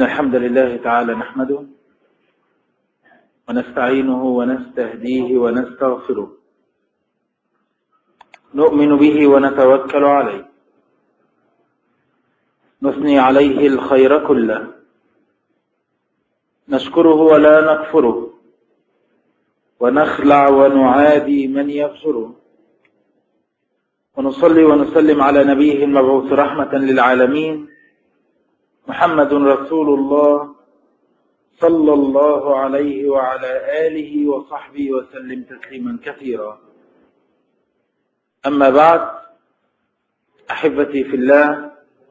الحمد لله تعالى نحمده ونستعينه ونستهديه ونستغفره نؤمن به ونتوكل عليه نثني عليه الخير كله نشكره ولا نكفره ونخلع ونعادي من يغفره ونصلي ونسلم على نبيه المبعوث رحمة للعالمين محمد رسول الله صلى الله عليه وعلى آله وصحبه وسلم تسليما كثيرا أما بعد أحبتي في الله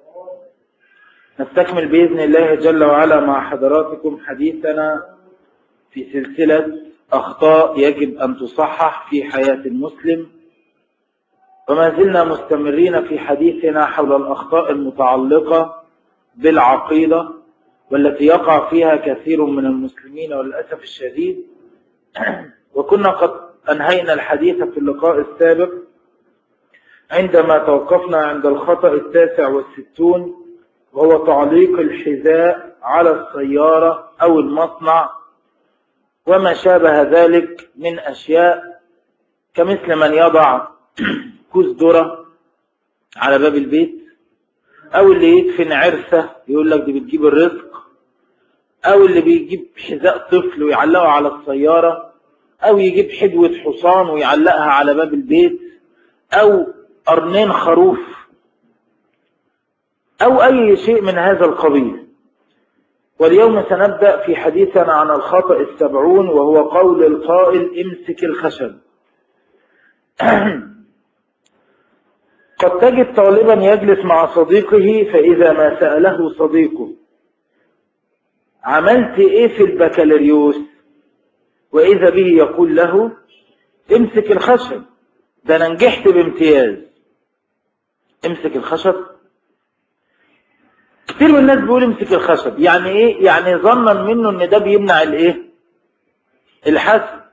نستكمل بإذن الله جل وعلا مع حضراتكم حديثنا في سلسلة أخطاء يجب أن تصحح في حياة المسلم وما زلنا مستمرين في حديثنا حول الأخطاء المتعلقة بالعقيدة والتي يقع فيها كثير من المسلمين والأسف الشديد وكنا قد أنهينا الحديث في اللقاء السابق عندما توقفنا عند الخطأ التاسع والستون وهو تعليق الحذاء على السيارة أو المصنع وما شابه ذلك من أشياء كمثل من يضع كوز ذرة على باب البيت أو اللي يدفن عرسة يقول لك دي بتجيب الرزق أو اللي بيجيب حذاء طفل ويعلقه على السيارة أو يجيب حدوة حصان ويعلقها على باب البيت أو قرنين خروف أو أي شيء من هذا القبيل واليوم سنبدأ في حديثنا عن الخطأ السبعون وهو قول القائل امسك الخشب قد تجد طالبا يجلس مع صديقه فإذا ما سأله صديقه عملت ايه في البكالوريوس وإذا به يقول له امسك الخشب ده انا نجحت بامتياز امسك الخشب كتير من الناس بيقول امسك الخشب يعني ايه يعني ظنا منه ان ده بيمنع الايه الحسد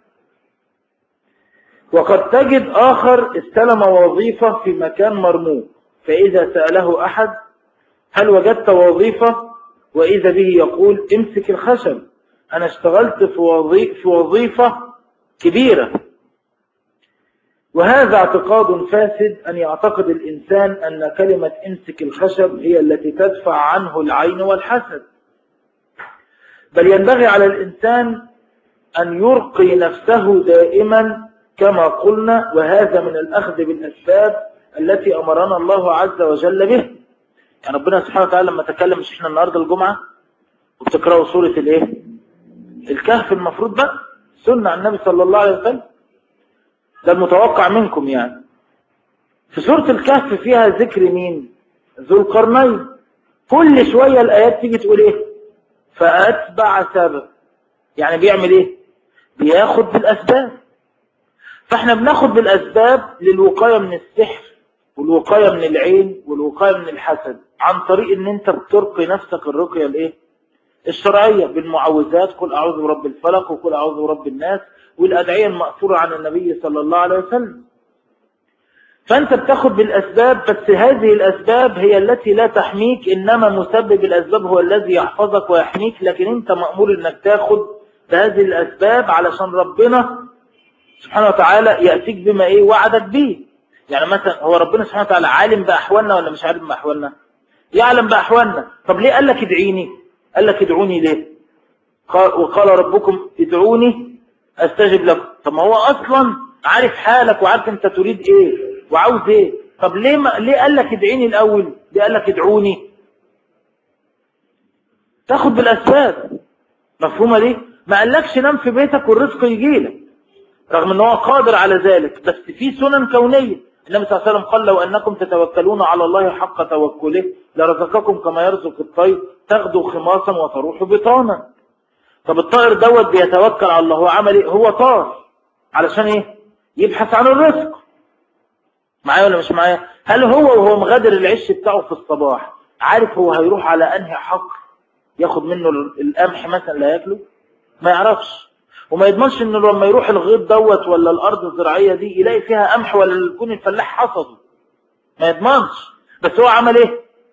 وقد تجد آخر استلم وظيفة في مكان مرموق فإذا سأله أحد هل وجدت وظيفة وإذا به يقول امسك الخشب أنا اشتغلت في وظيفة, في وظيفة كبيرة وهذا اعتقاد فاسد أن يعتقد الإنسان أن كلمة امسك الخشب هي التي تدفع عنه العين والحسد بل ينبغي على الإنسان أن يرقي نفسه دائما كما قلنا وهذا من الأخذ بالأسباب التي أمرنا الله عز وجل به يعني ربنا سبحانه وتعالى لما تكلم مش احنا النهاردة الجمعة وبتقرأوا سورة الايه الكهف المفروض بقى سنة عن النبي صلى الله عليه وسلم ده المتوقع منكم يعني في سورة الكهف فيها ذكر مين ذو القرنين كل شوية الآيات تيجي تقول ايه فأتبع سبب يعني بيعمل ايه بياخد بالأسباب فاحنا بناخد بالأسباب للوقاية من السحر والوقاية من العين والوقاية من الحسد عن طريق ان انت بترقي نفسك الرقية الايه الشرعية بالمعوذات قل اعوذ برب الفلق وقل اعوذ برب الناس والادعية المأثورة عن النبي صلى الله عليه وسلم فانت بتاخد بالاسباب بس هذه الاسباب هي التي لا تحميك انما مسبب الاسباب هو الذي يحفظك ويحميك لكن انت مأمور انك تاخد بهذه الاسباب علشان ربنا سبحانه وتعالى يأتيك بما ايه وعدك به يعني مثلا هو ربنا سبحانه وتعالى عالم بأحوالنا ولا مش عالم بأحوالنا يعلم بأحوالنا طب ليه قال لك ادعيني قال لك ادعوني ليه وقال ربكم ادعوني استجب لكم طب ما هو اصلا عارف حالك وعارف انت تريد ايه وعاوز ايه طب ليه ما ليه قال لك ادعيني الاول ليه قال لك ادعوني تاخد بالاسباب مفهومه ليه ما قالكش نام في بيتك والرزق يجي لك رغم ان هو قادر على ذلك بس في سنن كونية النبي صلى الله عليه وسلم قال لو انكم تتوكلون على الله حق توكله لرزقكم كما يرزق الطير تغدو خماصا وتروح بطانا طب الطائر دوت بيتوكل على الله هو عمل ايه هو طار علشان ايه يبحث عن الرزق معايا ولا مش معايا هل هو وهو مغادر العش بتاعه في الصباح عارف هو هيروح على انهي حقل ياخد منه القمح مثلا لا ياكله ما يعرفش وما يضمنش انه لما يروح الغيط دوت ولا الارض الزراعيه دي يلاقي فيها قمح ولا يكون الفلاح حصده ما يضمنش بس هو عمل ايه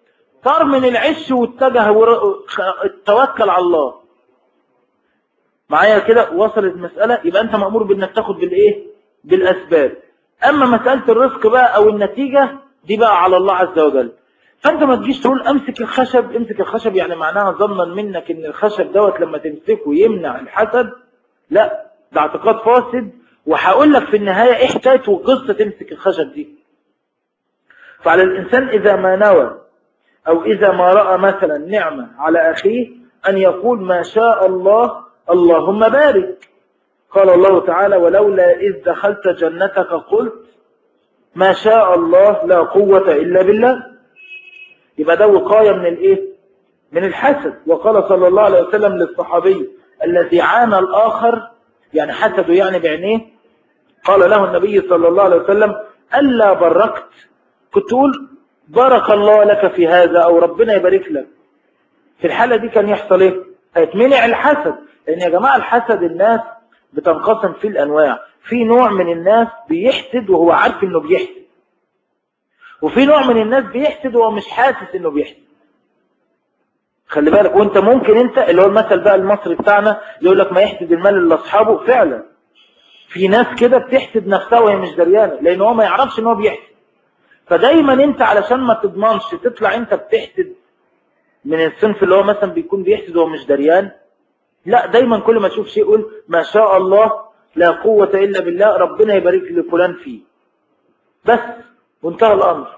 طار من العش واتجه ور... توكل على الله معايا كده وصلت المسألة يبقى انت مأمور بانك تاخد بالايه بالاسباب اما مسألة الرزق بقى او النتيجة دي بقى على الله عز وجل فانت ما تجيش تقول امسك الخشب امسك الخشب يعني معناها ظنا منك ان الخشب دوت لما تمسكه يمنع الحسد لا ده اعتقاد فاسد وهقول لك في النهاية ايه حكاية وقصة تمسك الخشب دي فعلى الانسان اذا ما نوى او اذا ما رأى مثلا نعمة على اخيه ان يقول ما شاء الله اللهم بارك قال الله تعالى ولولا إذ دخلت جنتك قلت ما شاء الله لا قوة إلا بالله يبقى ده وقاية من الإيه من الحسد وقال صلى الله عليه وسلم للصحابي الذي عانى الآخر يعني حسده يعني بعينيه قال له النبي صلى الله عليه وسلم ألا بركت كنت تقول بارك الله لك في هذا أو ربنا يبارك لك في الحالة دي كان يحصل إيه هيتمنع الحسد لأن يا جماعة الحسد الناس بتنقسم في الأنواع في نوع من الناس بيحسد وهو عارف إنه بيحسد وفي نوع من الناس بيحسد وهو مش حاسس إنه بيحسد خلي بالك وانت ممكن انت اللي هو المثل بقى المصري بتاعنا يقول لك ما يحسد المال لاصحابه فعلا في ناس كده بتحسد نفسها وهي مش دريانه لان هو ما يعرفش ان هو بيحسد فدايما انت علشان ما تضمنش تطلع انت بتحسد من الصنف اللي هو مثلا بيكون بيحسد وهو مش دريان لا دايما كل ما تشوف شيء قول ما شاء الله لا قوة إلا بالله ربنا يبارك لفلان فيه بس وانتهى الأمر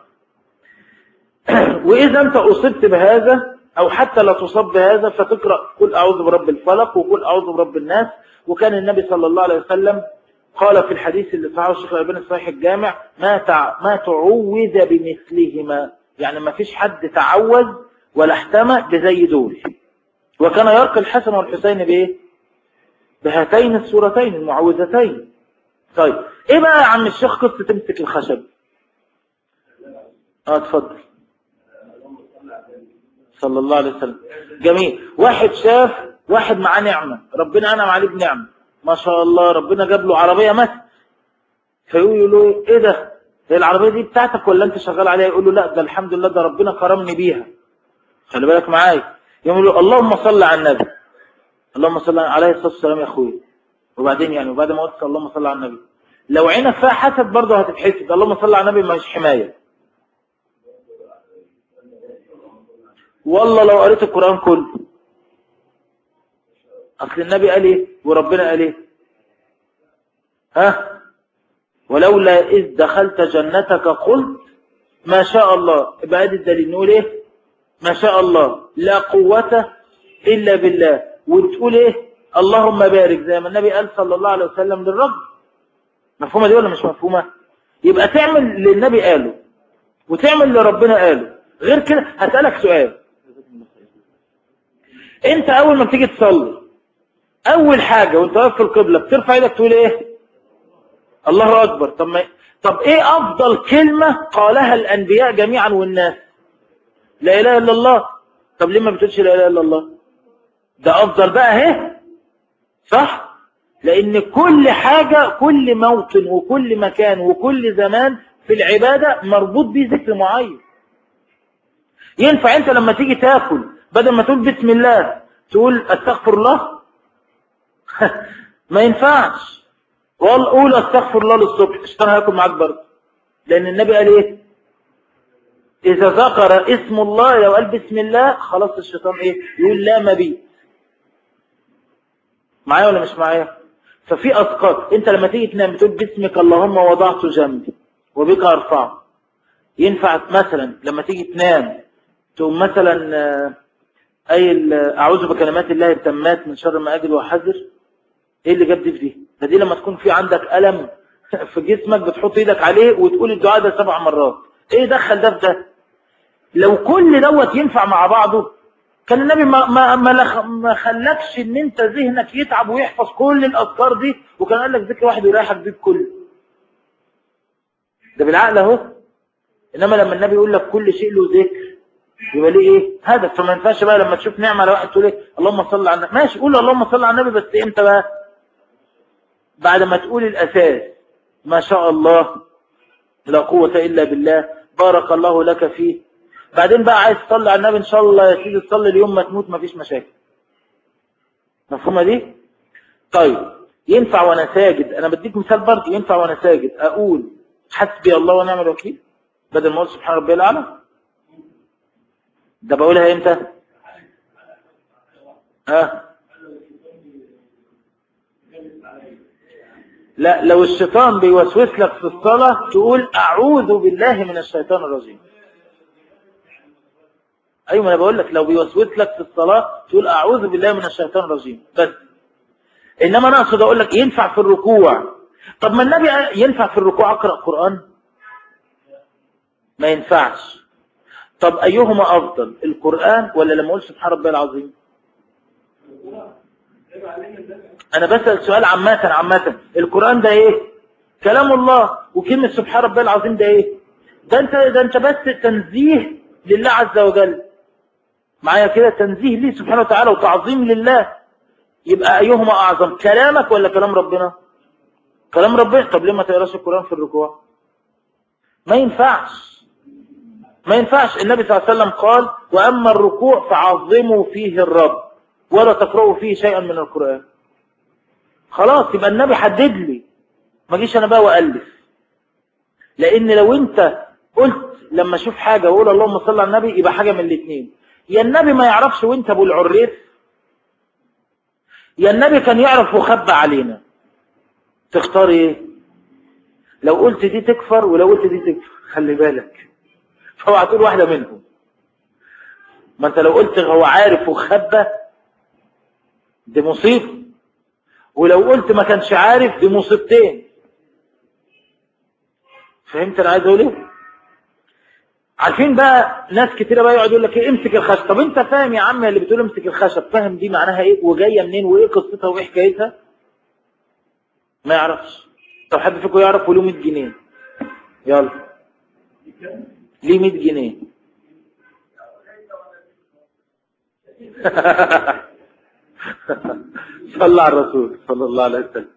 وإذا أنت أصبت بهذا أو حتى لا تصب بهذا فتقرأ قل أعوذ برب الفلق وقل أعوذ برب الناس وكان النبي صلى الله عليه وسلم قال في الحديث اللي صححه الشيخ الألباني الصحيح الجامع ما تع... ما تعوذ بمثلهما يعني ما فيش حد تعوذ ولا احتمى بزي دول وكان يرقي الحسن والحسين بايه بهاتين السورتين المعوذتين طيب ايه بقى يا عم الشيخ قصه تمسك الخشب اه اتفضل صلى الله عليه وسلم جميل واحد شاف واحد معاه نعمه ربنا انعم عليه بنعمه ما شاء الله ربنا جاب له عربيه مثلا فيقول له ايه ده هي العربيه دي بتاعتك ولا انت شغال عليها يقول له لا ده الحمد لله ده ربنا كرمني بيها خلي بالك معايا يقول له اللهم صل على النبي اللهم صل عليه الصلاه والسلام يا اخويا وبعدين يعني وبعد ما قلت اللهم صل على النبي لو عينك فيها حسد برضه هتتحسد اللهم صل على النبي مش حمايه والله لو قريت القران كله اصل النبي قال ايه وربنا قال ايه ها ولولا اذ دخلت جنتك قلت ما شاء الله يبقى ادي الدليل نقول ايه ما شاء الله لا قوة إلا بالله وتقول إيه اللهم بارك زي ما النبي قال صلى الله عليه وسلم للرب مفهومة دي ولا مش مفهومة يبقى تعمل اللي النبي قاله وتعمل اللي ربنا قاله غير كده هسألك سؤال انت اول ما تيجي تصلي اول حاجة وانت واقف في القبلة بترفع ايدك تقول ايه الله اكبر طب ما طب ايه افضل كلمة قالها الانبياء جميعا والناس لا اله الا الله طب ليه ما بتقولش لا اله الا الله ده افضل بقى اهي صح لان كل حاجة كل موطن وكل مكان وكل زمان في العبادة مربوط بيه ذكر معين ينفع انت لما تيجي تاكل بدل ما تقول بسم الله تقول استغفر الله ما ينفعش قول استغفر الله للصبح الشيطان هياكل معاك برضه لان النبي قال ايه إذا ذكر اسم الله لو قال بسم الله خلاص الشيطان إيه يقول لا مبيت معايا ولا مش معايا ففي أسقاط أنت لما تيجي تنام بتقول باسمك اللهم وضعت جنبي وبك أرفعه ينفع مثلا لما تيجي تنام تقوم مثلا أي أعوذ بكلمات الله التامات من شر ما أجد وأحذر إيه اللي جاب دي في دي فدي لما تكون في عندك ألم في جسمك بتحط إيدك عليه وتقول الدعاء ده سبع مرات ايه دخل ده في ده لو كل دوت ينفع مع بعضه كان النبي ما ما ما, ما خلكش ان انت ذهنك يتعب ويحفظ كل الاذكار دي وكان قال لك ذكر واحد يريحك بيه كله ده بالعقل اهو انما لما النبي يقول لك كل شيء له ذكر يبقى ليه ايه هدف فما ينفعش بقى لما تشوف نعمه على واحد تقول ايه اللهم صل على النبي ماشي قول اللهم صل على النبي بس امتى بقى بعد ما تقول الاساس ما شاء الله لا قوه الا بالله بارك الله لك فيه بعدين بقى عايز تصلي على النبي ان شاء الله يا سيدي تصلي اليوم ما تموت ما فيش مشاكل مفهومه دي طيب ينفع وانا ساجد انا بديك مثال برضه ينفع وانا ساجد اقول حسبي الله ونعم الوكيل بدل ما اقول سبحان ربي الاعلى ده بقولها امتى ها لا لو الشيطان بيوسوس لك في الصلاة تقول أعوذ بالله من الشيطان الرجيم أيوة ما أنا بقول لك لو بيوسوس لك في الصلاة تقول أعوذ بالله من الشيطان الرجيم بس إنما أنا أقصد أقول لك ينفع في الركوع طب ما النبي ينفع في الركوع أقرأ قرآن ما ينفعش طب أيهما أفضل القرآن ولا لما أقول سبحان ربي العظيم أنا بسأل سؤال عامة عامة القرآن ده إيه كلام الله وكلمة سبحان ربي العظيم ده إيه ده أنت, ده أنت بس تنزيه لله عز وجل معايا كده تنزيه ليه سبحانه وتعالى وتعظيم لله يبقى أيهما أعظم كلامك ولا كلام ربنا كلام ربنا طب ليه ما تقراش القرآن في الركوع ما ينفعش ما ينفعش النبي صلى الله عليه وسلم قال وأما الركوع فعظموا فيه الرب ولا تقرأوا فيه شيئا من القرآن خلاص يبقى النبي حدد لي ما جيش أنا بقى وألف لأن لو أنت قلت لما أشوف حاجة وأقول اللهم صل على النبي يبقى حاجة من الاثنين يا النبي ما يعرفش وأنت أبو العريف يا النبي كان يعرف وخبى علينا تختار ايه لو قلت دي تكفر ولو قلت دي تكفر خلي بالك فهو هتقول واحدة منهم ما انت لو قلت هو عارف وخبى دي مصيبة ولو قلت ما كانش عارف دي مصيبتين فهمت انا عايز اقول ايه عارفين بقى ناس كتيرة بقى يقعد يقول لك ايه امسك الخشب طب انت فاهم يا عم اللي بتقول امسك الخشب فاهم دي معناها ايه وجاية منين وايه قصتها وايه حكايتها ما يعرفش طب حد فيكم يعرف ولو 100 جنيه يلا ليه 100 جنيه صلى على الرسول صلى الله عليه وسلم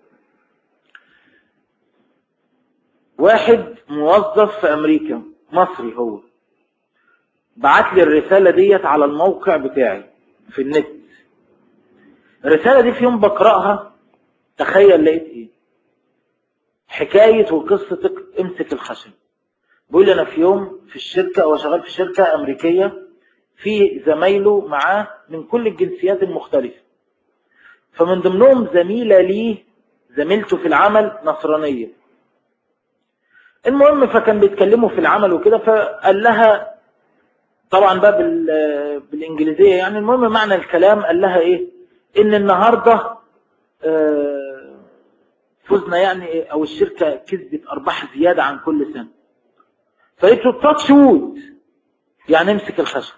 واحد موظف في امريكا مصري هو بعت لي الرسالة ديت على الموقع بتاعي في النت الرسالة دي في يوم بقرأها تخيل لقيت ايه حكاية وقصة امسك الخشب بيقول لي انا في يوم في الشركة او شغال في شركة امريكية في زمايله معاه من كل الجنسيات المختلفة فمن ضمنهم زميلة ليه زميلته في العمل نصرانية المهم فكان بيتكلموا في العمل وكده فقال لها طبعا بقى بالانجليزية يعني المهم معنى الكلام قال لها ايه ان النهاردة آه فزنا يعني او الشركة كسبت ارباح زيادة عن كل سنة فقلت له تاتش وود يعني امسك الخشب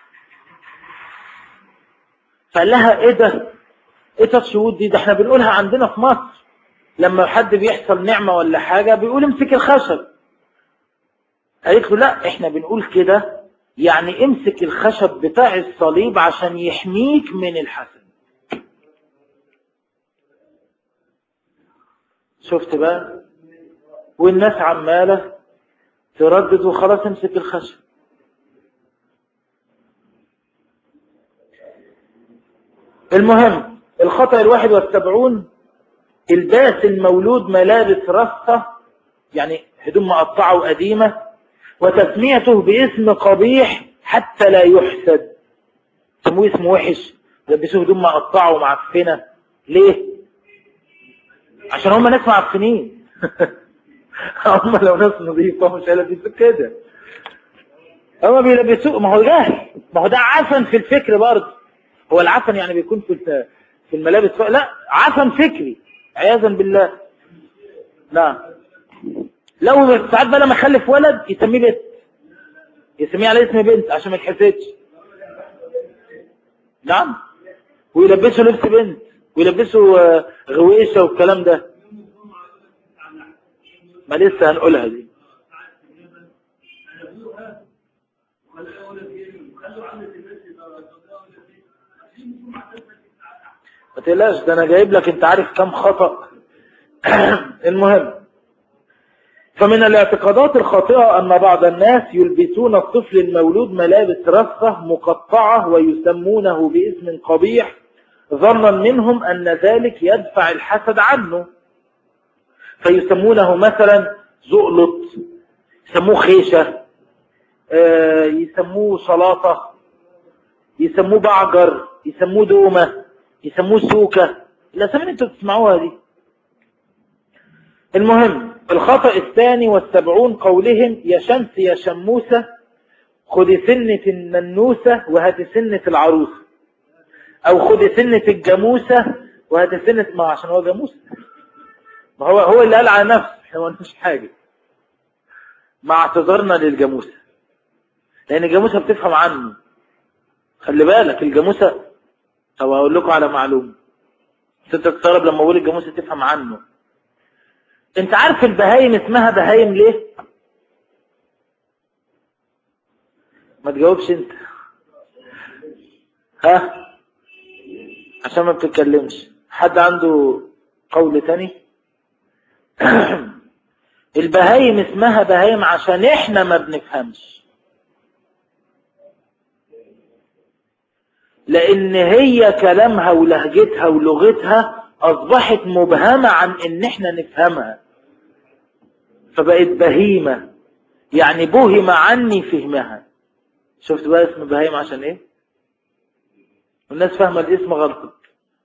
فقال لها ايه ده ايه تاتش وود دي ده احنا بنقولها عندنا في مصر لما حد بيحصل نعمة ولا حاجة بيقول امسك الخشب قالت له لا احنا بنقول كده يعني امسك الخشب بتاع الصليب عشان يحميك من الحسد شفت بقى والناس عمالة تردد وخلاص امسك الخشب المهم الخطأ الواحد والسبعون الباس المولود ملابس رصة يعني هدوم مقطعة وقديمة وتسميته باسم قبيح حتى لا يحسد سموه اسم وحش لبسوه هدوم مقطعة ومعفنة ليه عشان هم ناس معفنين هم لو ناس نظيفة مش هيلبسوا كده هم بيلبسوه ما هو جهل ما هو ده عفن في الفكر برضه هو العفن يعني بيكون في في الملابس لا عفن فكري عياذا بالله نعم لو ساعات بقى لما يخلف ولد يسميه بنت يسميه على اسم بنت عشان ما يتحسدش نعم ويلبسه لبس بنت ويلبسه غويشة والكلام ده ما لسه هنقولها دي ما تقلقش ده انا جايب لك انت عارف كم خطأ المهم فمن الاعتقادات الخاطئة أن بعض الناس يلبسون الطفل المولود ملابس رثة مقطعة ويسمونه باسم قبيح ظنا منهم أن ذلك يدفع الحسد عنه فيسمونه مثلا زؤلط يسموه خيشة آه، يسموه سلاطة يسموه بعجر يسموه دومة يسموه سوكة الأسامي اللي انتوا بتسمعوها دي المهم الخطأ الثاني والسبعون قولهم يا شمس يا شموسة خد سنة الننوسة وهات سنة العروسة او خد سنة الجاموسة وهات سنة ما عشان هو جاموسة ما هو هو اللي قال على نفسه احنا ما قلناش حاجة مع اعتذارنا للجاموسة لان الجاموسة بتفهم عنه خلي بالك الجاموسة طب هقول لكم على معلومة انت تستغرب لما اقول الجاموسة تفهم عنه انت عارف البهايم اسمها بهايم ليه ما تجاوبش انت ها عشان ما بتتكلمش حد عنده قول تاني البهايم اسمها بهايم عشان احنا ما بنفهمش لان هي كلامها ولهجتها ولغتها اصبحت مبهمة عن ان احنا نفهمها فبقت بهيمة يعني بهم عني فهمها شفت بقى اسم بهيم عشان ايه الناس فاهمة الاسم غلط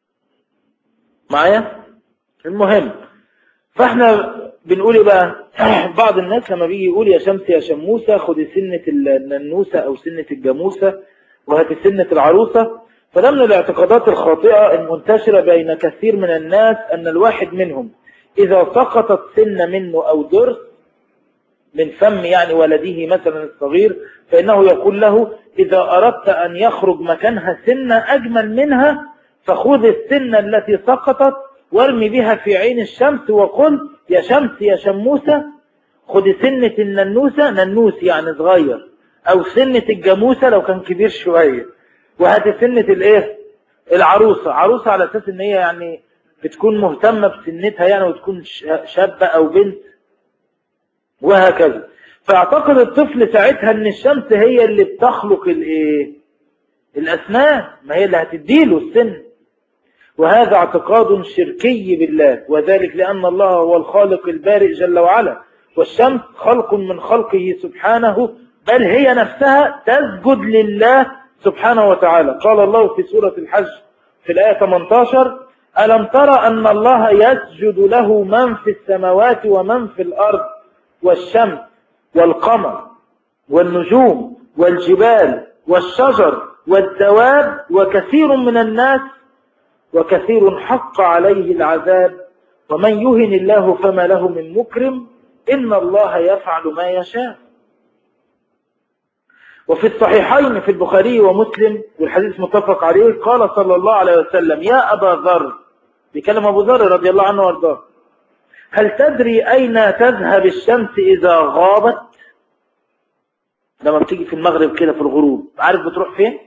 معايا المهم فاحنا بنقول ايه بقى بعض الناس لما بيجي يقول يا شمس يا شموسة خد سنة الننوسة او سنة الجاموسة وهات سنة العروسة فده من الاعتقادات الخاطئة المنتشرة بين كثير من الناس ان الواحد منهم اذا سقطت سنة منه او درس من فم يعني ولده مثلا الصغير فإنه يقول له إذا أردت أن يخرج مكانها سنة أجمل منها فخذ السنة التي سقطت وارمي بها في عين الشمس وقل يا شمس يا شموسة خذ سنة الننوسة ننوس يعني صغير أو سنة الجاموسة لو كان كبير شوية وهات سنة الايه العروسة عروسة على أساس إن هي يعني بتكون مهتمة بسنتها يعني وتكون شابة أو بنت وهكذا فاعتقد الطفل ساعتها ان الشمس هي اللي بتخلق الايه الاسنان ما هي اللي هتديله السن وهذا اعتقاد شركي بالله وذلك لان الله هو الخالق البارئ جل وعلا والشمس خلق من خلقه سبحانه بل هي نفسها تسجد لله سبحانه وتعالى قال الله في سورة الحج في الآية 18 ألم ترى أن الله يسجد له من في السماوات ومن في الأرض والشمس والقمر والنجوم والجبال والشجر والدواب وكثير من الناس وكثير حق عليه العذاب ومن يهن الله فما له من مكرم إن الله يفعل ما يشاء وفي الصحيحين في البخاري ومسلم والحديث متفق عليه قال صلى الله عليه وسلم يا أبا ذر بكلم أبو ذر رضي الله عنه وارضاه هل تدري أين تذهب الشمس إذا غابت لما بتيجي في المغرب كده في الغروب عارف بتروح فين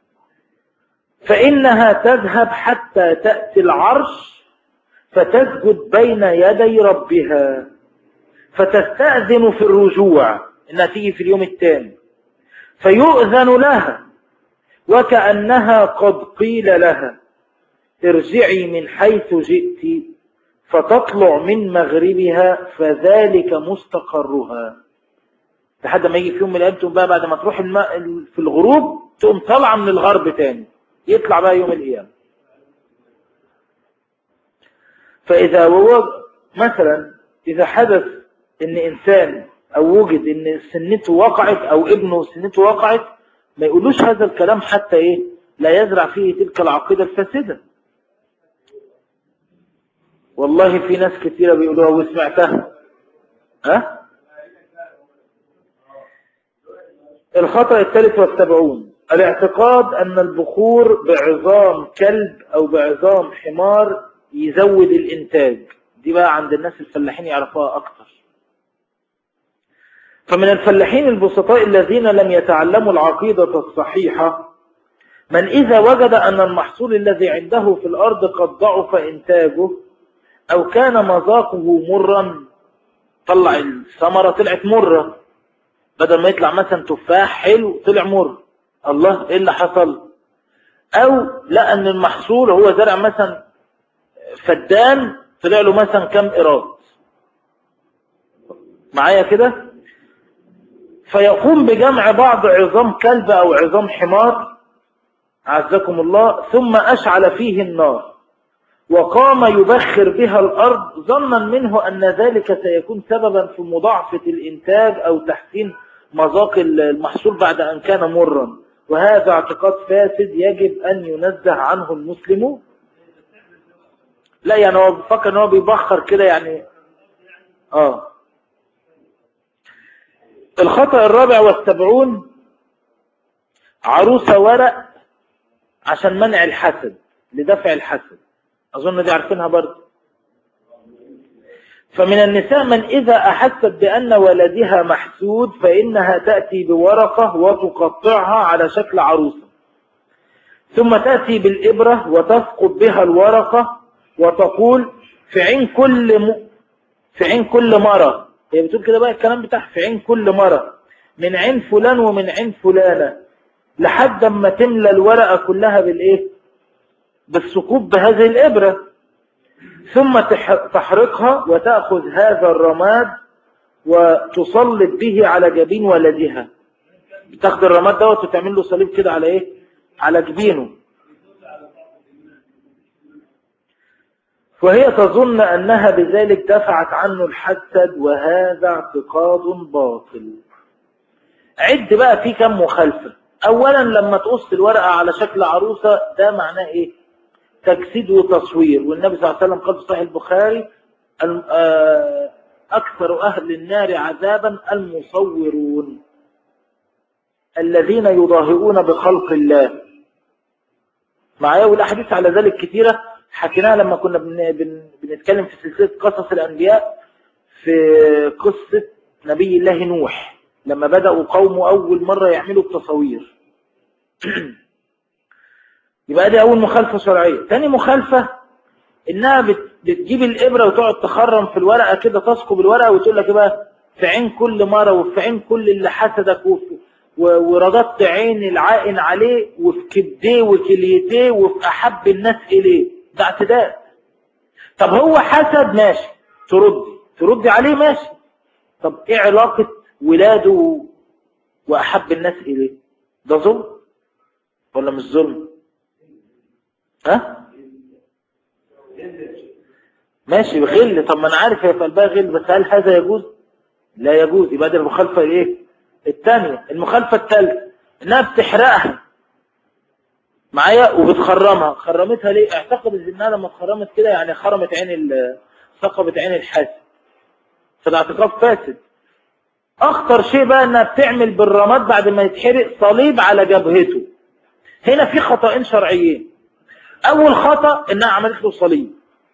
فإنها تذهب حتى تأتي العرش فتسجد بين يدي ربها فتستأذن في الرجوع إنها تيجي في اليوم الثاني فيؤذن لها وكأنها قد قيل لها ارجعي من حيث جئت فتطلع من مغربها فذلك مستقرها لحد ما يجي في يوم من الايام تقوم بقى بعد ما تروح الماء في الغروب تقوم طالعه من الغرب تاني يطلع بقى يوم القيامه فاذا وجد مثلا اذا حدث ان انسان او وجد ان سنته وقعت او ابنه سنته وقعت ما يقولوش هذا الكلام حتى ايه لا يزرع فيه تلك العقيده الفاسده والله في ناس كثيرة بيقولوها وسمعتها ها الخطأ الثالث والسبعون الاعتقاد أن البخور بعظام كلب أو بعظام حمار يزود الإنتاج دي بقى عند الناس الفلاحين يعرفوها أكتر فمن الفلاحين البسطاء الذين لم يتعلموا العقيدة الصحيحة من إذا وجد أن المحصول الذي عنده في الأرض قد ضعف إنتاجه أو كان مذاقه مرا طلع الثمرة طلعت مرة بدل ما يطلع مثلا تفاح حلو طلع مر الله ايه اللي حصل او لا ان المحصول هو زرع مثلا فدان طلع له مثلا كم ايراد معايا كده فيقوم بجمع بعض عظام كلب او عظام حمار عزكم الله ثم اشعل فيه النار وقام يبخر بها الارض ظنا منه ان ذلك سيكون سببا في مضاعفة الانتاج او تحسين مذاق المحصول بعد ان كان مرا وهذا اعتقاد فاسد يجب ان ينزه عنه المسلمون لا يعني هو بفكر ان هو بيبخر كده يعني اه الخطأ الرابع والسبعون عروسة ورق عشان منع الحسد لدفع الحسد أظن دي عارفينها برضه فمن النساء من إذا أحست بأن ولدها محسود فإنها تأتي بورقة وتقطعها على شكل عروسة ثم تأتي بالإبرة وتسقط بها الورقة وتقول في عين كل م... في عين كل مرة هي بتقول كده بقى الكلام بتاعها في عين كل مرة من عين فلان ومن عين فلانة لحد ما تملى الورقة كلها بالإيه بالثقوب بهذه الإبرة ثم تحرقها وتأخذ هذا الرماد وتسلط به على جبين ولدها بتاخد الرماد دوت وتعمل له صليب كده على ايه على جبينه وهي تظن أنها بذلك دفعت عنه الحسد وهذا اعتقاد باطل عد بقى في كم مخالفة أولا لما تقص الورقة على شكل عروسة ده معناه إيه تجسيد وتصوير والنبي صلى الله عليه وسلم قال في صحيح البخاري أكثر أهل النار عذابا المصورون الذين يضاهئون بخلق الله معايا والأحاديث على ذلك كثيرة حكيناها لما كنا بن... بن... بنتكلم في سلسلة قصص الأنبياء في قصة نبي الله نوح لما بدأوا قومه أول مرة يعملوا التصوير يبقى دي أول مخالفة شرعية تاني مخالفة إنها بت... بتجيب الإبرة وتقعد تخرم في الورقة كده تسكب الورقة وتقول لك بقى في عين كل مرة وفي عين كل اللي حسدك وفي ورددت عين العائن عليه وفي كبديه وكليتيه وفي أحب الناس إليه ده اعتداء طب هو حسد ماشي تردي تردي عليه ماشي طب ايه علاقة ولاده وأحب الناس إليه ده ظلم ولا مش ظلم ها ماشي بغل طب ما انا عارف هي في قلبها غل بس هل هذا يجوز لا يجوز يبقى دي المخالفة ايه الثانية المخالفة الثالثة انها بتحرقها معايا وبتخرمها خرمتها ليه اعتقد انها لما اتخرمت كده يعني خرمت عين ثقبت عين الحاسد فده اعتقاد فاسد اخطر شيء بقى انها بتعمل بالرماد بعد ما يتحرق صليب على جبهته هنا في خطأين شرعيين اول خطأ انها عملت له صليب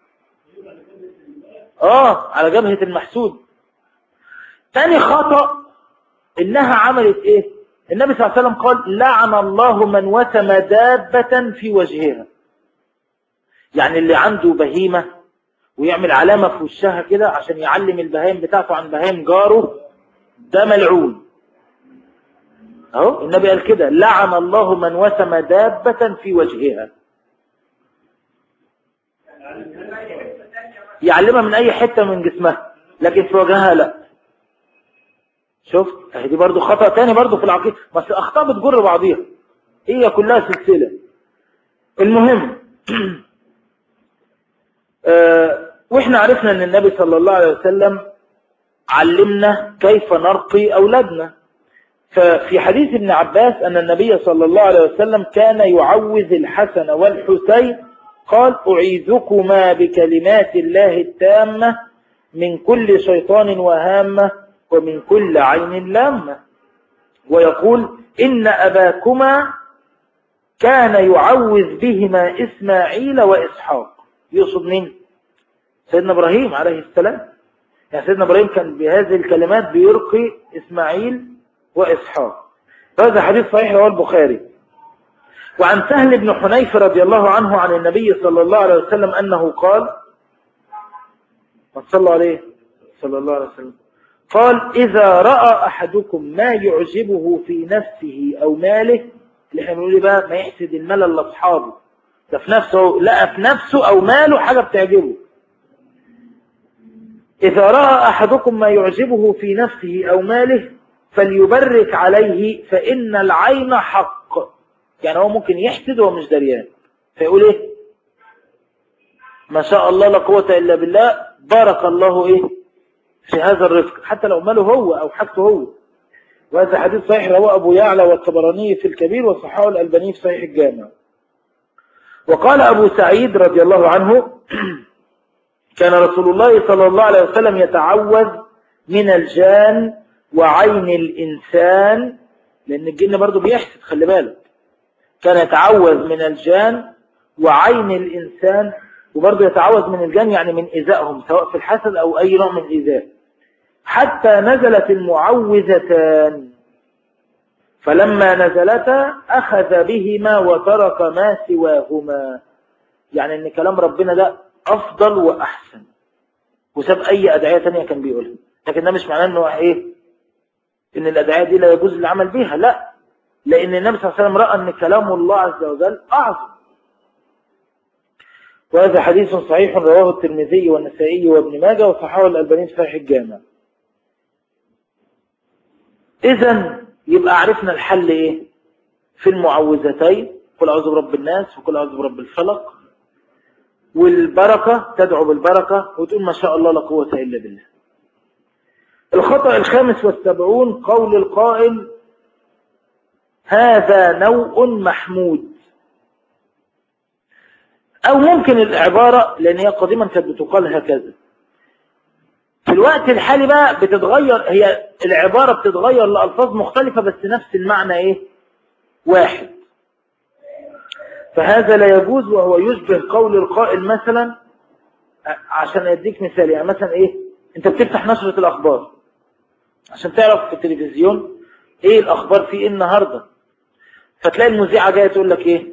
اه على جبهة المحسود تاني خطأ انها عملت ايه النبي صلى الله عليه وسلم قال لعن الله من وسم دابة في وجهها يعني اللي عنده بهيمة ويعمل علامة في وشها كده عشان يعلم البهايم بتاعته عن بهايم جاره ده ملعون اهو النبي قال كده لعن الله من وسم دابة في وجهها يعلمها من اي حتة من جسمها لكن في وجهها لا شفت دي برضو خطأ تاني برضو في العقيدة بس اخطاء بتجر بعضيها هي كلها سلسلة المهم آه واحنا عرفنا ان النبي صلى الله عليه وسلم علمنا كيف نرقي اولادنا ففي حديث ابن عباس ان النبي صلى الله عليه وسلم كان يعوذ الحسن والحسين قال اعيذكما بكلمات الله التامة من كل شيطان وهامه ومن كل عين لامة ويقول إن أباكما كان يعوذ بهما إسماعيل وإسحاق يقصد مين سيدنا إبراهيم عليه السلام يعني سيدنا إبراهيم كان بهذه الكلمات بيرقي إسماعيل وإسحاق هذا حديث صحيح رواه البخاري وعن سهل بن حنيف رضي الله عنه عن النبي صلى الله عليه وسلم أنه قال ما صلى عليه صلى الله عليه وسلم قال إذا رأى أحدكم ما يعجبه في نفسه أو ماله اللي احنا بنقول بقى ما يحسد الملل لأصحابه ده في نفسه لقى في نفسه أو ماله حاجة بتعجبه إذا رأى أحدكم ما يعجبه في نفسه أو ماله فليبرك عليه فإن العين حق يعني هو ممكن يحسد وهو مش دريان فيقول إيه ما شاء الله لا قوة إلا بالله بارك الله إيه في هذا الرزق حتى لو ماله هو أو حاجته هو وهذا حديث صحيح رواه أبو يعلى والطبراني في الكبير وصححه الألباني في صحيح الجامع وقال أبو سعيد رضي الله عنه كان رسول الله صلى الله عليه وسلم يتعوذ من الجان وعين الإنسان لأن الجن برضو بيحسد خلي بالك كان يتعوذ من الجان وعين الإنسان وبرضو يتعوذ من الجان يعني من إيذائهم سواء في الحسد أو أي نوع من إيذاء حتى نزلت المعوذتان فلما نزلتا أخذ بهما وترك ما سواهما يعني ان كلام ربنا ده أفضل وأحسن وساب أي أدعية تانية كان بيقولها لكن ده مش معناه أنه إيه إن الأدعية دي لا يجوز العمل بها لا لأن النبي صلى الله عليه وسلم رأى أن كلام الله عز وجل أعظم وهذا حديث صحيح رواه الترمذي والنسائي وابن ماجه وصححه الألباني في صحيح الجامع إذا يبقى عرفنا الحل إيه في المعوذتين قل أعوذ برب الناس وقل أعوذ برب الفلق والبركة تدعو بالبركة وتقول ما شاء الله لا قوة إلا بالله الخطأ الخامس والسبعون قول القائل هذا نوع محمود أو ممكن العبارة لأن هي قديما كانت بتقال هكذا في الوقت الحالي بقى بتتغير هي العبارة بتتغير لألفاظ مختلفة بس نفس المعنى إيه واحد فهذا لا يجوز وهو يشبه قول القائل مثلا عشان اديك مثال يعني مثلا ايه انت بتفتح نشرة الاخبار عشان تعرف في التلفزيون ايه الاخبار في ايه النهاردة فتلاقي المذيعة جاية تقول لك ايه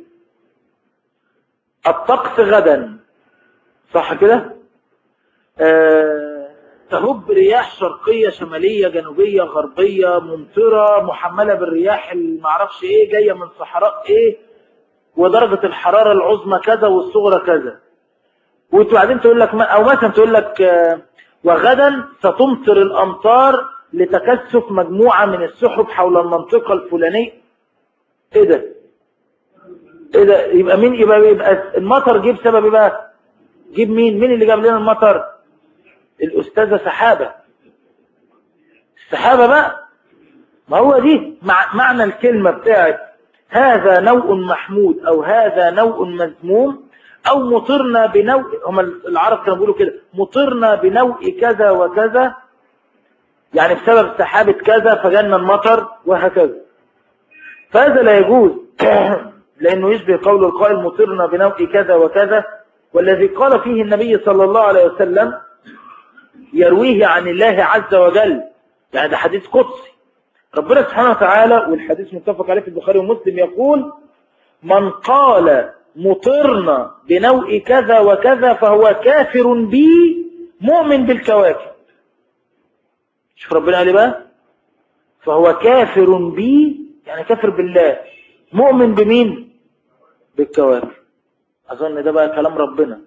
الطقس غدا صح كده آه تهب رياح شرقية شمالية جنوبية غربية ممطرة محملة بالرياح المعرفش ايه جاية من صحراء ايه ودرجة الحرارة العظمى كذا والصغرى كذا وبعدين تقول لك او مثلا تقول لك وغدا ستمطر الامطار لتكثف مجموعة من السحب حول المنطقة الفلانية ايه ده ايه ده يبقى مين يبقى, يبقى المطر جيب سبب ايه بقى جيب مين مين اللي جاب لنا المطر الاستاذة سحابة السحابة بقى ما هو دي مع معنى الكلمة بتاعت هذا نوع محمود او هذا نوع مذموم او مطرنا بنوع هم العرب كانوا بيقولوا كده مطرنا بنوع كذا وكذا يعني بسبب سحابة كذا فجانا المطر وهكذا فهذا لا يجوز لانه يشبه قول القائل مطرنا بنوع كذا وكذا والذي قال فيه النبي صلى الله عليه وسلم يرويه عن الله عز وجل يعني ده حديث قدسي ربنا سبحانه وتعالى والحديث متفق عليه في البخاري ومسلم يقول من قال مطرنا بنوع كذا وكذا فهو كافر بي مؤمن بالكواكب شوف ربنا قال بقى فهو كافر بي يعني كافر بالله مؤمن بمين بالكواكب أظن ده بقى كلام ربنا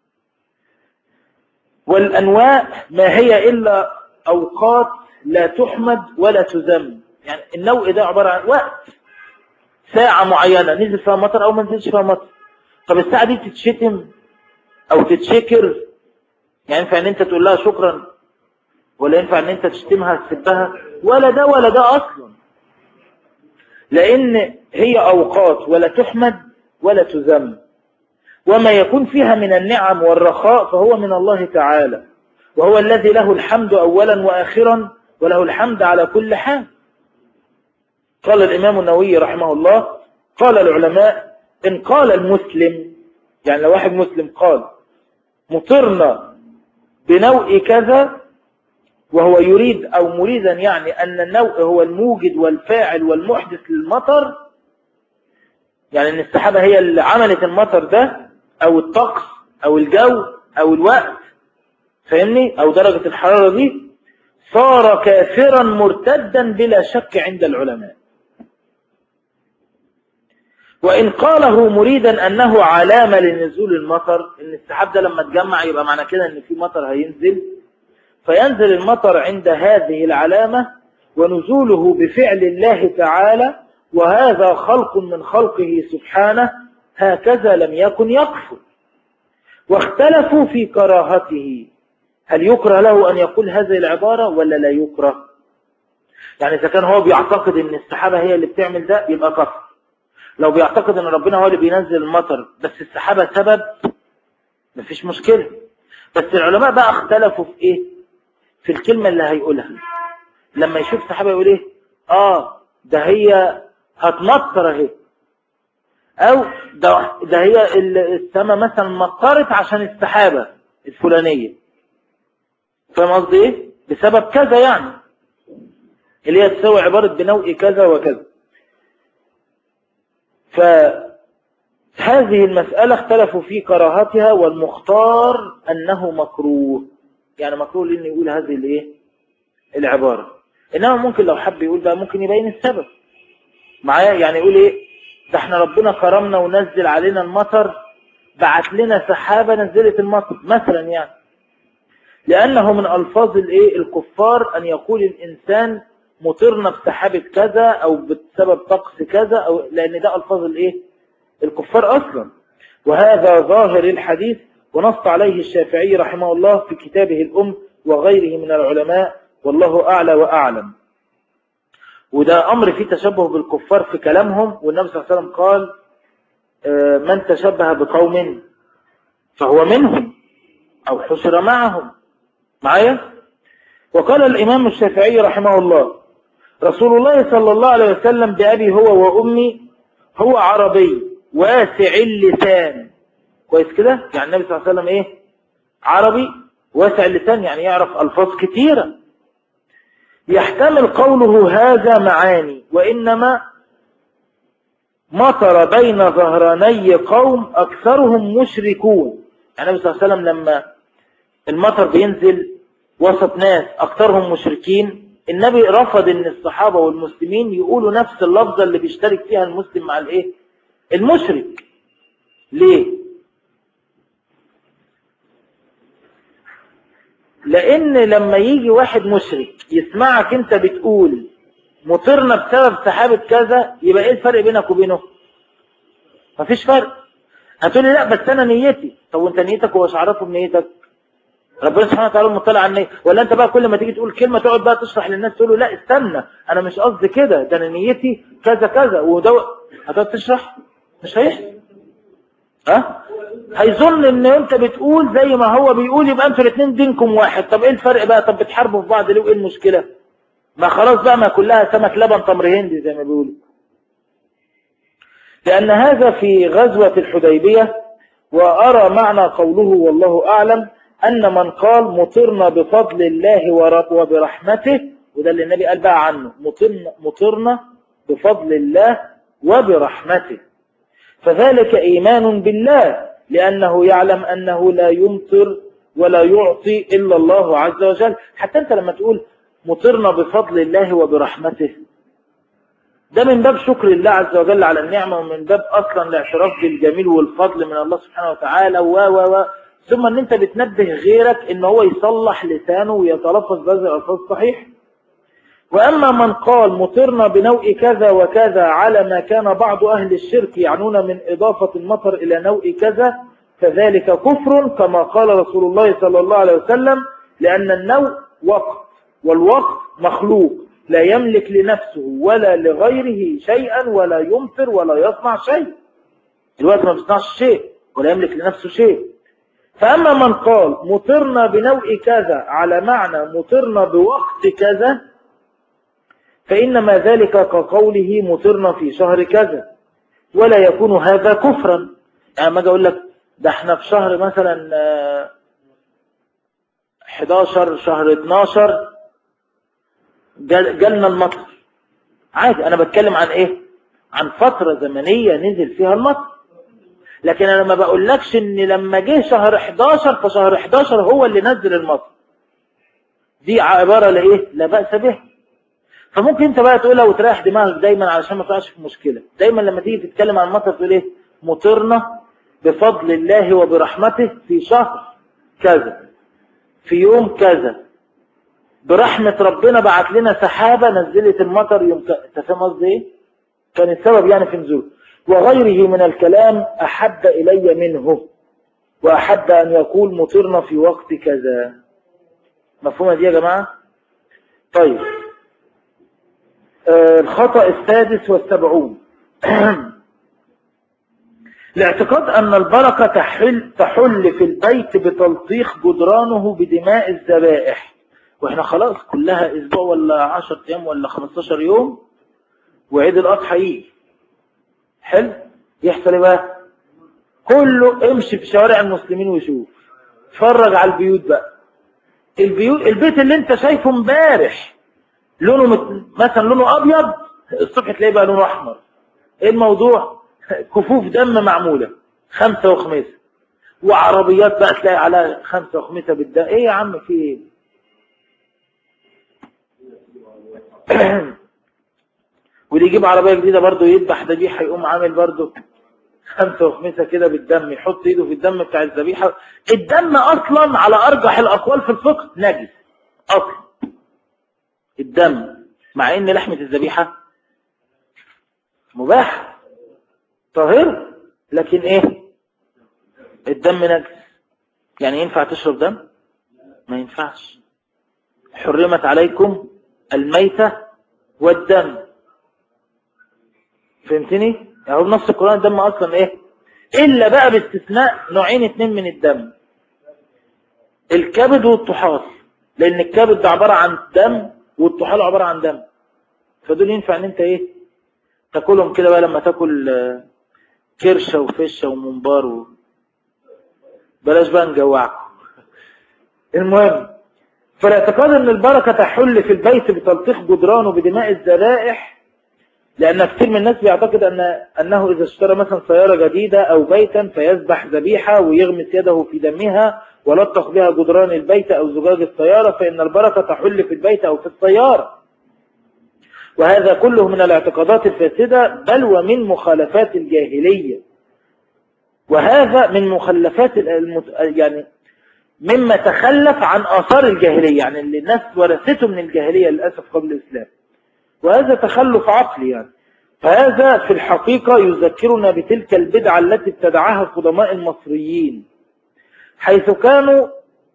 والأنواع ما هي إلا أوقات لا تحمد ولا تذم يعني النوع ده عبارة عن وقت ساعة معينة نزل فيها مطر أو ما نزلش فيها مطر طب الساعة دي تتشتم أو تتشكر يعني ينفع ان انت تقول لها شكرا ولا ينفع ان انت تشتمها تسبها ولا ده ولا ده اصلا لان هي اوقات ولا تحمد ولا تذم وما يكون فيها من النعم والرخاء فهو من الله تعالى وهو الذي له الحمد اولا واخرا وله الحمد على كل حال قال الامام النووي رحمه الله قال العلماء ان قال المسلم يعني لو واحد مسلم قال مطرنا بنوع كذا وهو يريد أو مريدا يعني أن النوع هو الموجد والفاعل والمحدث للمطر يعني أن السحابة هي اللي عملت المطر ده أو الطقس أو الجو أو الوقت فاهمني أو درجة الحرارة دي صار كافرا مرتدا بلا شك عند العلماء وإن قاله مريدا أنه علامة لنزول المطر إن السحاب ده لما تجمع يبقى معنى كده إن في مطر هينزل فينزل المطر عند هذه العلامة ونزوله بفعل الله تعالى وهذا خلق من خلقه سبحانه هكذا لم يكن يكفر واختلفوا في كراهته هل يكره له أن يقول هذه العبارة ولا لا يكره يعني إذا كان هو بيعتقد أن السحابة هي اللي بتعمل ده يبقى كفر لو بيعتقد أن ربنا هو اللي بينزل المطر بس السحابة سبب مفيش مشكلة بس العلماء بقى اختلفوا في إيه في الكلمة اللي هيقولها لما يشوف سحابة يقول إيه آه ده هي هتمطر اهي او ده, ده هي السماء مثلا مطرت عشان السحابة الفلانية فاهم قصدي ايه بسبب كذا يعني اللي هي تساوي عبارة بنوء كذا وكذا فهذه المسألة اختلفوا في كراهتها والمختار أنه مكروه يعني مكروه لأنه يقول هذه الايه العبارة إنما ممكن لو حب يقول بقى ممكن يبين السبب معايا يعني يقول ايه ده احنا ربنا كرمنا ونزل علينا المطر بعت لنا سحابة نزلت المطر مثلا يعني لأنه من ألفاظ الايه الكفار أن يقول الإنسان مطرنا بسحابة كذا أو بسبب طقس كذا أو لأن ده ألفاظ الايه الكفار أصلا وهذا ظاهر الحديث ونص عليه الشافعي رحمه الله في كتابه الأم وغيره من العلماء والله أعلى وأعلم وده أمر فيه تشبه بالكفار في كلامهم والنبي صلى الله عليه وسلم قال من تشبه بقوم فهو منهم أو حشر معهم معايا وقال الإمام الشافعي رحمه الله رسول الله صلى الله عليه وسلم بأبي هو وأمي هو عربي واسع اللسان كويس كده يعني النبي صلى الله عليه وسلم إيه عربي واسع اللسان يعني يعرف ألفاظ كتيرة يحتمل قوله هذا معاني وإنما مطر بين ظهراني قوم أكثرهم مشركون يعني النبي صلى الله عليه وسلم لما المطر بينزل وسط ناس أكثرهم مشركين النبي رفض ان الصحابة والمسلمين يقولوا نفس اللفظة اللي بيشترك فيها المسلم مع الايه المشرك ليه لان لما يجي واحد مشرك يسمعك انت بتقول مطرنا بسبب سحابة كذا يبقى ايه الفرق بينك وبينه مفيش فرق هتقولي لا بس انا نيتي طب وانت نيتك هو عرفه بنيتك ربنا سبحانه وتعالى مطلع على النية ولا انت بقى كل ما تيجي تقول كلمة تقعد بقى تشرح للناس تقول له لا استنى انا مش قصدي كده ده انا نيتي كذا كذا وده هتقعد تشرح مش هيحصل ها هيظن ان انت بتقول زي ما هو بيقول يبقى انتوا الاثنين دينكم واحد طب ايه الفرق بقى طب بتحاربوا في بعض ليه وايه المشكلة ما خلاص بقى ما كلها سمك لبن تمر هندي زي ما بيقولوا لأن هذا في غزوة الحديبية وأرى معنى قوله والله أعلم أن من قال مطرنا بفضل الله وبرحمته وده اللي النبي قال بقى عنه مطرنا, مطرنا بفضل الله وبرحمته فذلك إيمان بالله لأنه يعلم أنه لا يمطر ولا يعطي إلا الله عز وجل حتى أنت لما تقول مطرنا بفضل الله وبرحمته ده من باب شكر الله عز وجل على النعمة ومن باب أصلا الاعتراف بالجميل والفضل من الله سبحانه وتعالى و و و ثم ان انت بتنبه غيرك ان هو يصلح لسانه ويتلفظ بهذه الالفاظ صحيح واما من قال مطرنا بنوء كذا وكذا على ما كان بعض اهل الشرك يعنون من اضافة المطر الى نوء كذا فذلك كفر كما قال رسول الله صلى الله عليه وسلم لان النوء وقت والوقت مخلوق لا يملك لنفسه ولا لغيره شيئا ولا يمطر ولا يصنع شيء الوقت ما بيصنعش شيء ولا يملك لنفسه شيء فأما من قال مطرنا بنوء كذا على معنى مطرنا بوقت كذا فإنما ذلك كقوله مطرنا في شهر كذا ولا يكون هذا كفرا يعني ما أقول لك ده احنا في شهر مثلا 11 شهر 12 جالنا المطر عادي أنا بتكلم عن إيه عن فترة زمنية نزل فيها المطر لكن انا ما بقولكش ان لما جه شهر 11 فشهر 11 هو اللي نزل المطر دي عبارة لإيه لا بأس به فممكن انت بقى تقولها وتريح دماغك دايما علشان ما تقعش في مشكلة دايما لما تيجي تتكلم عن المطر تقول ايه مطرنا بفضل الله وبرحمته في شهر كذا في يوم كذا برحمة ربنا بعت لنا سحابة نزلت المطر يوم كذا انت فاهم قصدي ايه كان السبب يعني في نزول وغيره من الكلام أحب إلي منه وأحب أن يقول مطرنا في وقت كذا مفهومة دي يا جماعة طيب آه الخطأ السادس والسبعون لاعتقاد أن البركة تحل, تحل في البيت بتلطيخ جدرانه بدماء الذبائح واحنا خلاص كلها اسبوع ولا 10 ايام ولا 15 يوم وعيد الاضحى يجي حلو يحصل ايه بقى كله امشي في شوارع المسلمين وشوف اتفرج على البيوت بقى البيوت البيت اللي انت شايفه امبارح لونه مت... مثلا لونه ابيض الصبح تلاقيه بقى لونه احمر ايه الموضوع كفوف دم معمولة خمسة وخميسة وعربيات بقى تلاقي على خمسة وخميسة بالدم ايه يا عم في ايه واللي يجيب عربية جديدة برضه يذبح ذبيحة يقوم عامل برضه خمسة وخميسة كده بالدم يحط ايده في الدم بتاع الذبيحة الدم اصلا على ارجح الاقوال في الفقه نجس اصلا الدم مع ان لحمة الذبيحة مباح طاهر لكن ايه الدم نجس يعني ينفع تشرب دم ما ينفعش حرمت عليكم الميتة والدم فهمتني يعني بنص القرآن الدم اصلا ايه الا بقى باستثناء نوعين اتنين من الدم الكبد والطحال لان الكبد ده عبارة عن دم والطحال عبارة عن دم فدول ينفع ان انت ايه تاكلهم كده بقى لما تاكل كرشة وفشة ومنبار و... بلاش بقى نجوعكم المهم فالاعتقاد ان البركة تحل في البيت بتلطيخ جدرانه بدماء الذبائح لأن كثير من الناس بيعتقد أن أنه إذا اشترى مثلا سيارة جديدة أو بيتا فيذبح ذبيحة ويغمس يده في دمها ولطخ بها جدران البيت أو زجاج السيارة فإن البركة تحل في البيت أو في السيارة وهذا كله من الاعتقادات الفاسدة بل ومن مخالفات الجاهلية وهذا من مخلفات المت... يعني مما تخلف عن آثار الجاهلية يعني اللي الناس ورثته من الجاهلية للأسف قبل الإسلام وهذا تخلف عقلي يعني فهذا في الحقيقة يذكرنا بتلك البدعة التي ابتدعها القدماء المصريين حيث كانوا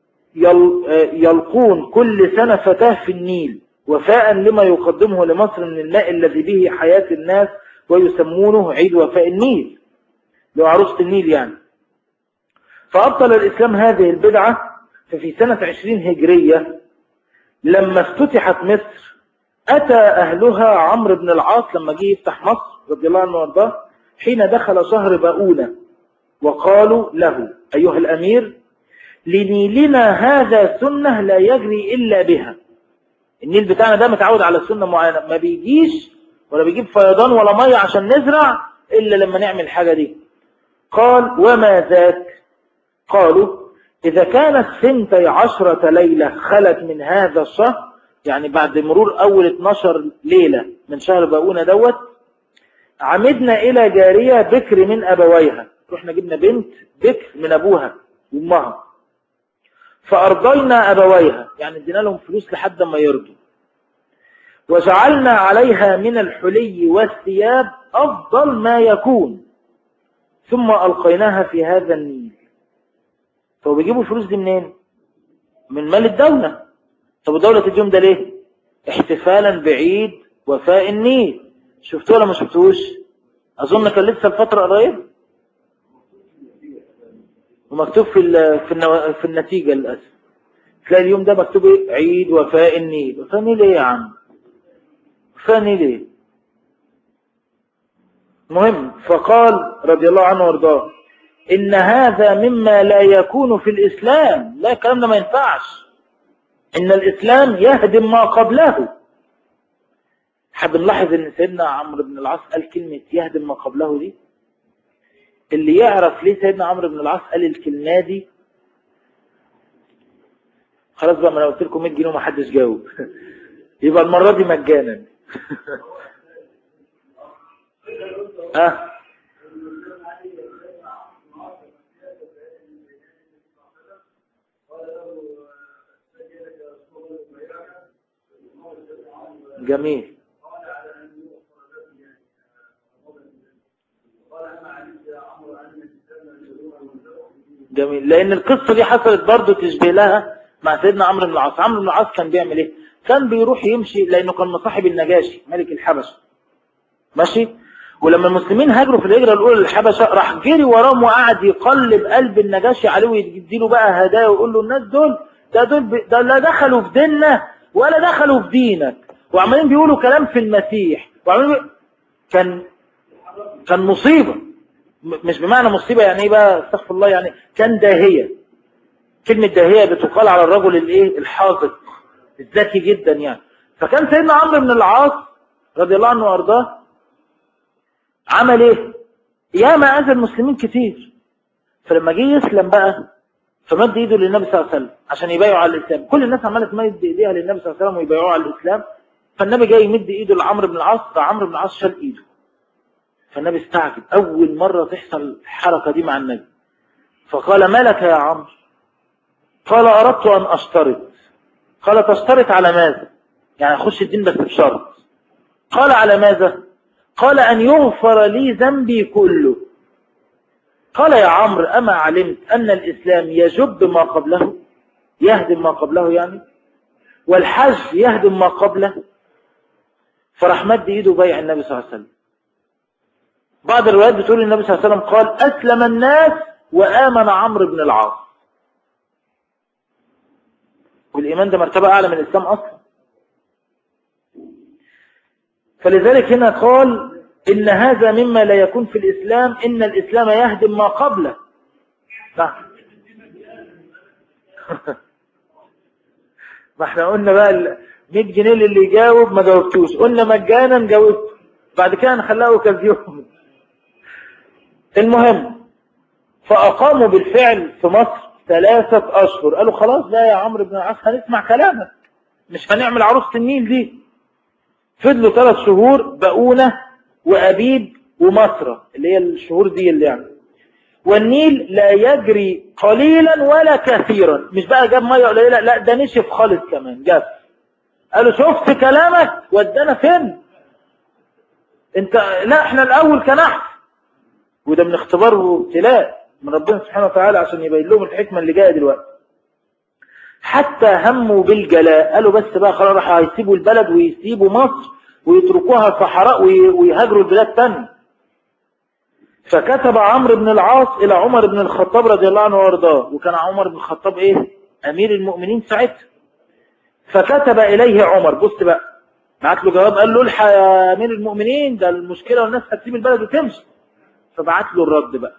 يلقون كل سنة فتاه في النيل وفاء لما يقدمه لمصر من الماء الذي به حياة الناس ويسمونه عيد وفاء النيل لو عروسة النيل يعني فأبطل الإسلام هذه البدعة ففي سنة عشرين هجرية لما افتتحت مصر أتى أهلها عمرو بن العاص لما جه يفتح مصر رضي الله عنه وارضاه حين دخل شهر باؤونة وقالوا له أيها الأمير لنيلنا هذا سنة لا يجري إلا بها النيل بتاعنا ده متعود على سنة معينة ما بيجيش ولا بيجيب فيضان ولا مية عشان نزرع إلا لما نعمل الحاجة دي قال وما ذاك قالوا إذا كانت سنتي عشرة ليلة خلت من هذا الشهر يعني بعد مرور أول 12 ليلة من شهر باؤونة دوت عمدنا إلى جارية بكر من أبويها رحنا جبنا بنت بكر من أبوها وأمها فأرضينا أبويها يعني ادينا لهم فلوس لحد ما يرضوا وجعلنا عليها من الحلي والثياب أفضل ما يكون ثم ألقيناها في هذا النيل طب بيجيبوا الفلوس دي منين من مال الدولة طب الدولة تديهم ده ليه احتفالا بعيد وفاء النيل شفتوه ولا ما شفتوش اظن كان لسه الفترة قريب ومكتوب في في, النو... في النتيجة للأسف تلاقي اليوم ده مكتوب ايه عيد وفاء النيل وفاء النيل ايه يا عم وفاء النيل ايه مهم فقال رضي الله عنه وارضاه إن هذا مما لا يكون في الإسلام لا الكلام ده ما ينفعش إن الإسلام يهدم ما قبله حاب نلاحظ إن سيدنا عمرو بن العاص قال كلمة يهدم ما قبله دي اللي يعرف ليه سيدنا عمرو بن العاص قال الكلمة دي خلاص بقى ما انا قلت لكم 100 جنيه وما حدش جاوب يبقى المرة دي مجانا اه جميل جميل لان القصة دي حصلت برضه تشبه لها مع سيدنا عمرو بن العاص عمرو بن العاص كان بيعمل ايه كان بيروح يمشي لانه كان مصاحب النجاشي ملك الحبشة ماشي ولما المسلمين هاجروا في الهجرة الاولى للحبشة راح جري وراهم وقعد يقلب قلب النجاشي عليه ويديله بقى هدايا ويقول له الناس دول ده دول ب... ده لا دخلوا في ديننا ولا دخلوا في دينك وعمالين بيقولوا كلام في المسيح وعمالين بي... كان كان مصيبة مش بمعنى مصيبة يعني ايه بقى استغفر الله يعني كان داهية كلمة داهية بتقال على الرجل الايه الحاذق الذكي جدا يعني فكان سيدنا عمرو بن العاص رضي الله عنه وارضاه عمل ايه ياما اذى المسلمين كتير فلما جه يسلم بقى فمد ايده للنبي صلى الله عليه وسلم عشان يبايعوا على الاسلام كل الناس عماله تمد ايديها للنبي صلى الله عليه وسلم ويبايعوا على الاسلام فالنبي جاي يمد ايده لعمرو بن العاص فعمرو بن العاص شال ايده فالنبي استعجب اول مره تحصل الحركه دي مع النبي فقال ما لك يا عمرو قال اردت ان اشترط قال تشترط على ماذا يعني اخش الدين بس بشرط قال على ماذا قال ان يغفر لي ذنبي كله قال يا عمرو أما علمت أن الإسلام يجب ما قبله يهدم ما قبله يعني والحج يهدم ما قبله فراح مد ايده بيع النبي صلى الله عليه وسلم بعض الروايات بتقول النبي صلى الله عليه وسلم قال أسلم الناس وآمن عمرو بن العاص والإيمان ده مرتبة أعلى من الإسلام أصلا فلذلك هنا قال إن هذا مما لا يكون في الإسلام إن الإسلام يهدم ما قبله نعم ما احنا قلنا بقى ال 100 جنيه اللي يجاوب ما جاوبتوش قلنا مجانا جاوبت بعد كده نخليها اوكازيون المهم فأقاموا بالفعل في مصر ثلاثة أشهر قالوا خلاص لا يا عمرو بن العاص هنسمع كلامك مش هنعمل عروسة النيل دي فضلوا ثلاث شهور بقونة وأبيب ومصرة اللي هي الشهور دي اللي يعني والنيل لا يجري قليلا ولا كثيرا مش بقى جاب مية قليلة لا ده نشف خالص كمان جاب قالوا شفت كلامك ودانا فين انت لا احنا الاول كان احسن وده من اختبار وابتلاء من ربنا سبحانه وتعالى عشان يبين لهم الحكمة اللي جاية دلوقتي حتى هموا بالجلاء قالوا بس بقى خلاص راح هيسيبوا البلد ويسيبوا مصر ويتركوها صحراء ويهاجروا البلاد تانية فكتب عمرو بن العاص إلى عمر بن الخطاب رضي الله عنه وارضاه وكان عمر بن الخطاب إيه أمير المؤمنين ساعتها فكتب إليه عمر بص بقى بعت له جواب قال له الحق يا أمير المؤمنين ده المشكلة والناس هتسيب البلد وتمشي فبعت له الرد بقى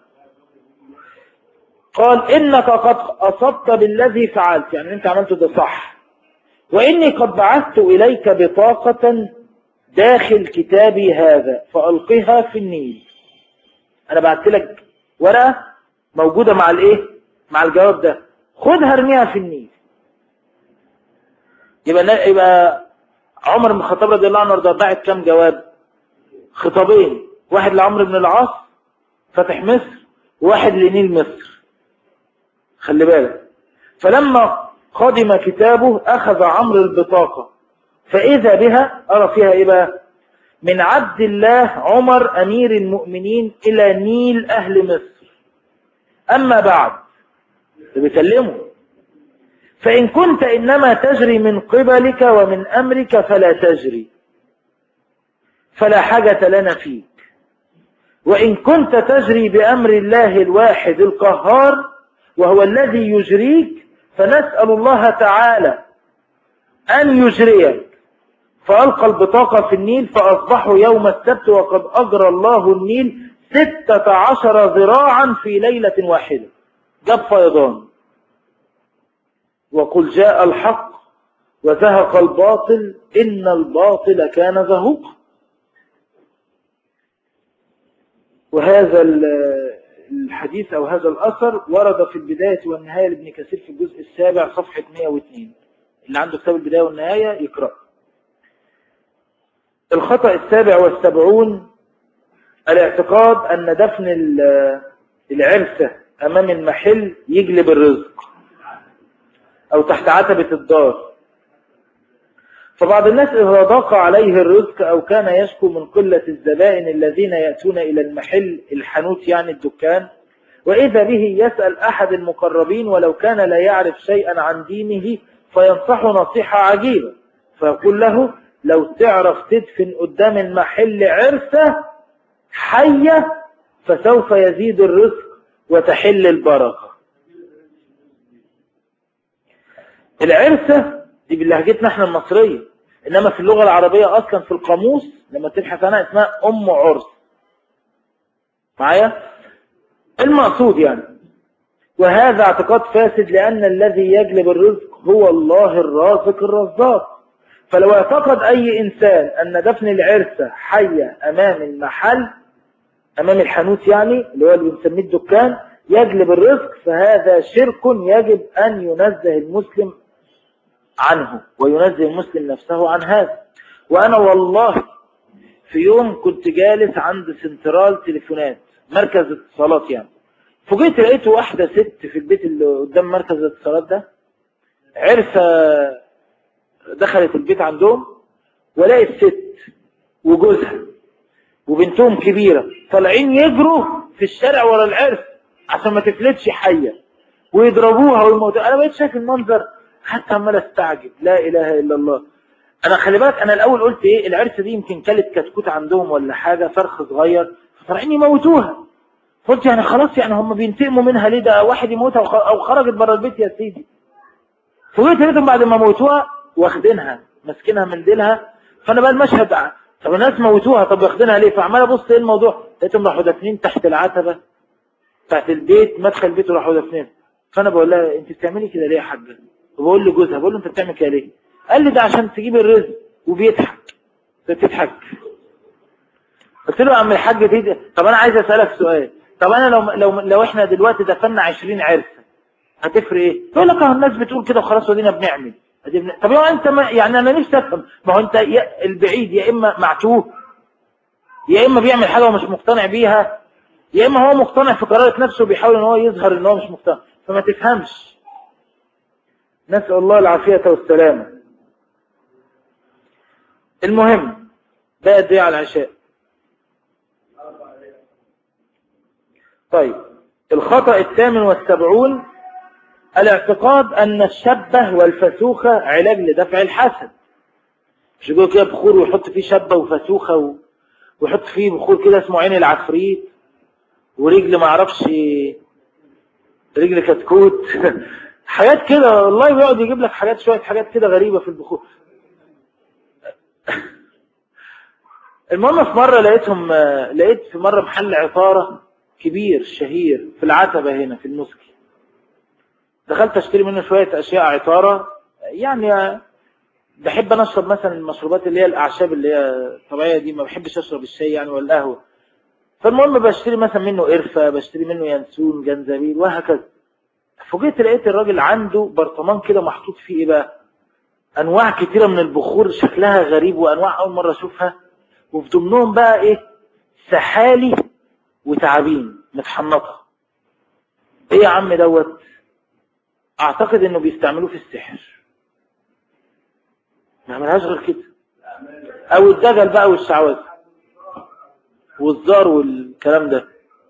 قال إنك قد أصبت بالذي فعلت يعني أنت عملته ده صح وإني قد بعثت إليك بطاقة داخل كتابي هذا فألقها في النيل أنا بعت لك ورقة موجودة مع الإيه مع الجواب ده خدها ارميها في النيل يبقى يبقى عمر بن الخطاب رضي الله عنه وارضاه باعت كام جواب خطابين واحد لعمرو بن العاص فتح مصر وواحد لنيل مصر خلي بالك فلما قدم كتابه أخذ عمرو البطاقة فإذا بها أرى فيها إيه بقى من عبد الله عمر أمير المؤمنين إلى نيل أهل مصر أما بعد بيكلمه فإن كنت إنما تجري من قبلك ومن أمرك فلا تجري فلا حاجة لنا فيك وإن كنت تجري بأمر الله الواحد القهار وهو الذي يجريك فنسأل الله تعالى أن يجريك فألقى البطاقة في النيل فأصبحوا يوم السبت وقد أجرى الله النيل ستة عشر ذراعا في ليلة واحدة جاب فيضان وقل جاء الحق وزهق الباطل إن الباطل كان زهوقا وهذا الحديث أو هذا الأثر ورد في البداية والنهاية لابن كثير في الجزء السابع صفحة 102 اللي عنده كتاب البداية والنهاية يقرأ الخطأ السابع والسبعون الاعتقاد أن دفن العرسة أمام المحل يجلب الرزق أو تحت عتبة الدار فبعض الناس إذا ضاق عليه الرزق أو كان يشكو من قلة الزبائن الذين يأتون إلى المحل الحنوت يعني الدكان وإذا به يسأل أحد المقربين ولو كان لا يعرف شيئا عن دينه فينصحه نصيحة عجيبة فيقول له لو تعرف تدفن قدام المحل عرسة حية فسوف يزيد الرزق وتحل البركة العرسة دي بلهجتنا احنا المصرية انما في اللغة العربية اصلا في القاموس لما تبحث عنها اسمها ام عرس معايا المقصود يعني وهذا اعتقاد فاسد لان الذي يجلب الرزق هو الله الرازق الرزاق فلو اعتقد اي انسان ان دفن العرسة حية امام المحل امام الحانوت يعني اللي هو اللي بنسميه الدكان يجلب الرزق فهذا شرك يجب ان ينزه المسلم عنه وينزه المسلم نفسه عن هذا وأنا والله في يوم كنت جالس عند سنترال تليفونات مركز اتصالات يعني فوجئت لقيت واحدة ست في البيت اللي قدام مركز الاتصالات ده عرسة دخلت البيت عندهم ولقيت ست وجوزها وبنتهم كبيرة طالعين يجروا في الشارع ورا العرس عشان ما تفلتش حية ويضربوها ويموتوها انا بقيت شايف المنظر حتى عمال استعجب لا اله الا الله انا خلي بالك انا الاول قلت ايه العرسه دي يمكن كلت كتكوت عندهم ولا حاجه فرخ صغير فطالعين يموتوها قلت يعني خلاص يعني هم بينتقموا منها ليه ده واحد يموتها او خرجت بره البيت يا سيدي فوجئت لقيتهم بعد ما موتوها واخدينها ماسكينها من ديلها فانا بقى المشهد طب الناس موتوها طب واخدينها ليه فعمال ابص ايه الموضوع لقيتهم راحوا دافنين تحت العتبه بتاعت البيت مدخل البيت وراحوا دافنين فانا بقول لها انت بتعملي كده ليه يا حاجه وبقول لجوزها بقول له انت بتعمل كده ليه قال لي ده عشان تجيب الرزق وبيضحك بتضحك قلت له يا عم الحاج دي طب انا عايز اسالك سؤال طب انا لو لو لو احنا دلوقتي دفنا 20 عرسه هتفرق ايه يقول لك اهو الناس بتقول كده وخلاص ودينا بنعمل طب يا انت ما يعني انا نفسي افهم ما هو انت البعيد يا اما معتوه يا اما بيعمل حاجه ومش مقتنع بيها يا اما هو مقتنع في قرارة نفسه وبيحاول ان هو يظهر ان هو مش مقتنع فما تفهمش نسأل الله العافية والسلامة المهم بقى دي على العشاء طيب الخطأ الثامن والسبعون الاعتقاد أن الشبه والفسوخة علاج لدفع الحسد مش يقول كده بخور ويحط فيه شبه وفسوخة و... ويحط فيه بخور كده اسمه عين العفريت ورجل ما اعرفش رجل كتكوت حاجات كده والله بيقعد يجيب لك حاجات شوية حاجات كده غريبة في البخور المهم في مرة لقيتهم لقيت في مرة محل عطارة كبير شهير في العتبة هنا في المسكي دخلت اشتري منه شوية اشياء عطارة يعني بحب انا اشرب مثلا المشروبات اللي هي الاعشاب اللي هي الطبيعية دي ما بحبش اشرب الشاي يعني ولا القهوة فالمهم بشتري مثلا منه قرفة بشتري منه ينسون جنزبيل وهكذا فوجئت لقيت الراجل عنده برطمان كده محطوط فيه ايه بقى انواع كتيرة من البخور شكلها غريب وانواع اول مرة اشوفها وفي ضمنهم بقى ايه سحالي وتعابين متحنطة ايه يا عم دوت اعتقد انه بيستعملوه في السحر ما عملهاش غير كده او الدجل بقى والشعوذة والزار والكلام ده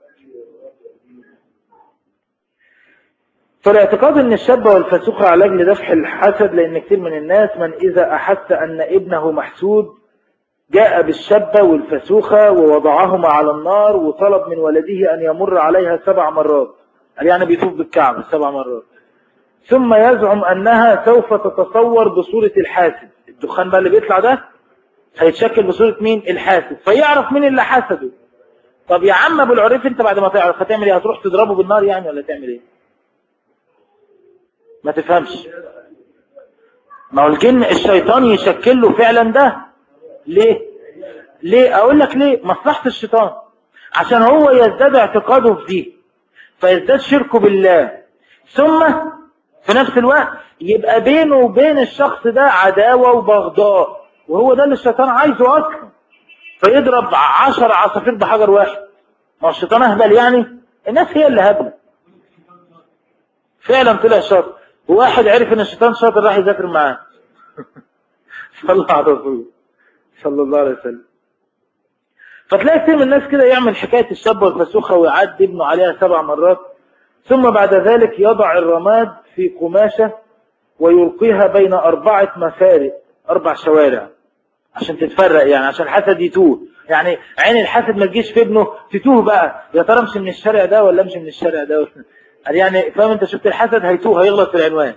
فالاعتقاد ان الشاب والفسوق علاج لدفع الحسد لان كثير من الناس من اذا احس ان ابنه محسود جاء بالشبة والفسوخة ووضعهما على النار وطلب من ولده ان يمر عليها سبع مرات قال يعني بيطوف بالكعبة سبع مرات ثم يزعم انها سوف تتصور بصورة الحاسد الدخان بقى اللي بيطلع ده هيتشكل بصورة مين الحاسد فيعرف مين اللي حسده طب يا عم ابو العريف انت بعد ما تعرف هتعمل ايه هتروح تضربه بالنار يعني ولا تعمل ايه ما تفهمش ما هو الجن الشيطان يشكل له فعلا ده ليه ليه اقول لك ليه مصلحة الشيطان عشان هو يزداد اعتقاده في دي فيزداد شركه بالله ثم في نفس الوقت يبقى بينه وبين الشخص ده عداوة وبغضاء وهو ده اللي الشيطان عايزه أصلا فيضرب عشر عصافير بحجر واحد ما هو الشيطان أهبل يعني الناس هي اللي هبلة فعلا طلع شاطر وواحد عرف ان الشيطان شاطر راح يذاكر معاه صلى على الرسول صلى الله عليه وسلم فتلاقي كتير من الناس كده يعمل حكاية الشاب والفسوخة ويعدي ابنه عليها سبع مرات ثم بعد ذلك يضع الرماد في قماشة ويلقيها بين أربعة مفارق أربع شوارع عشان تتفرق يعني عشان الحسد يتوه يعني عين الحسد ما تجيش في ابنه تتوه بقى يا ترى امشي من الشارع ده ولا امشي من الشارع ده يعني فاهم انت شفت الحسد هيتوه هيغلط في العنوان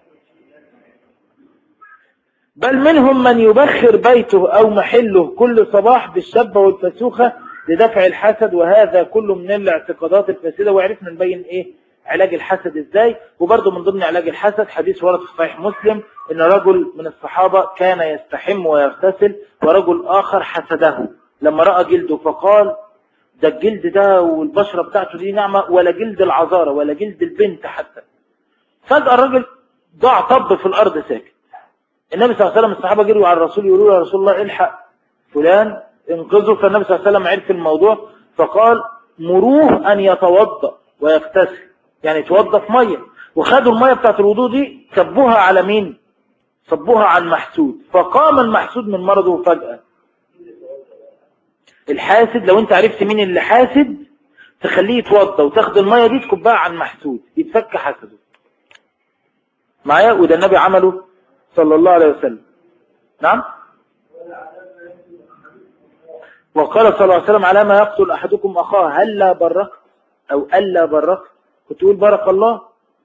بل منهم من يبخر بيته أو محله كل صباح بالشبة والفسوخة لدفع الحسد وهذا كله من الاعتقادات الفاسدة وعرفنا نبين ايه علاج الحسد ازاي وبرضه من ضمن علاج الحسد حديث ورد في صحيح مسلم ان رجل من الصحابة كان يستحم ويغتسل ورجل آخر حسده لما رأى جلده فقال ده الجلد ده والبشرة بتاعته دي نعمة ولا جلد العذارة ولا جلد البنت حتى فجأة الرجل ضاع طب في الأرض ساكت النبي صلى الله عليه وسلم الصحابة جروا على الرسول يقولوا له يا رسول الله الحق فلان انقذه فالنبي صلى الله عليه وسلم عرف الموضوع فقال مروه أن يتوضأ ويغتسل يعني يتوضأ في مية وخدوا المية بتاعت الوضوء دي كبوها على مين صبوها على المحسود فقام المحسود من مرضه فجأة الحاسد لو انت عرفت مين اللي حاسد تخليه يتوضى وتاخد المية دي تكبها عن محسود يتفك حسده معايا وده النبي عمله صلى الله عليه وسلم نعم وقال صلى الله عليه وسلم على ما يقتل أحدكم أخاه هلا بركت أو ألا بركت كنت تقول بارك الله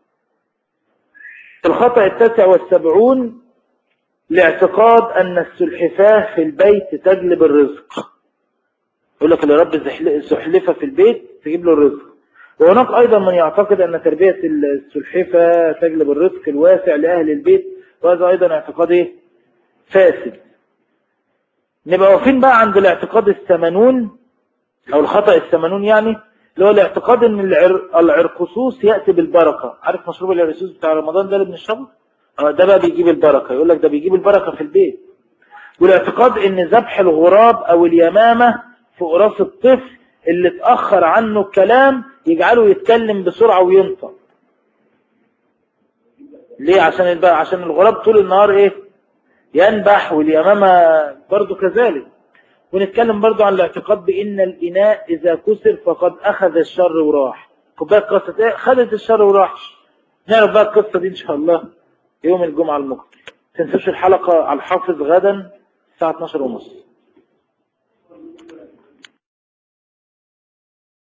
الخطأ التاسع والسبعون لاعتقاد أن السلحفاة في البيت تجلب الرزق يقول لك اللي رب السلحفة في البيت تجيب له الرزق وهناك أيضا من يعتقد أن تربية السلحفة تجلب الرزق الواسع لأهل البيت وهذا أيضا اعتقاد إيه؟ فاسد نبقى واقفين بقى عند الاعتقاد الثمانون أو الخطأ الثمانون يعني اللي هو الاعتقاد أن العر... العرقسوس يأتي بالبركة عارف مشروب العرقسوس بتاع رمضان ده اللي بنشربه؟ ده بقى بيجيب البركة يقول لك ده بيجيب البركة في البيت والاعتقاد ان ذبح الغراب او اليمامة فوق راس الطفل اللي اتأخر عنه الكلام يجعله يتكلم بسرعة وينطق ليه عشان البقى عشان الغراب طول النهار ايه ينبح واليمامة برضو كذلك ونتكلم برضو عن الاعتقاد بان الاناء اذا كسر فقد اخذ الشر وراح كوبايه قصة ايه خدت الشر وراح نعرف بقى القصة دي ان شاء الله يوم الجمعة المقبل تنسوش الحلقة على الحافظ غدا الساعة 12 ونص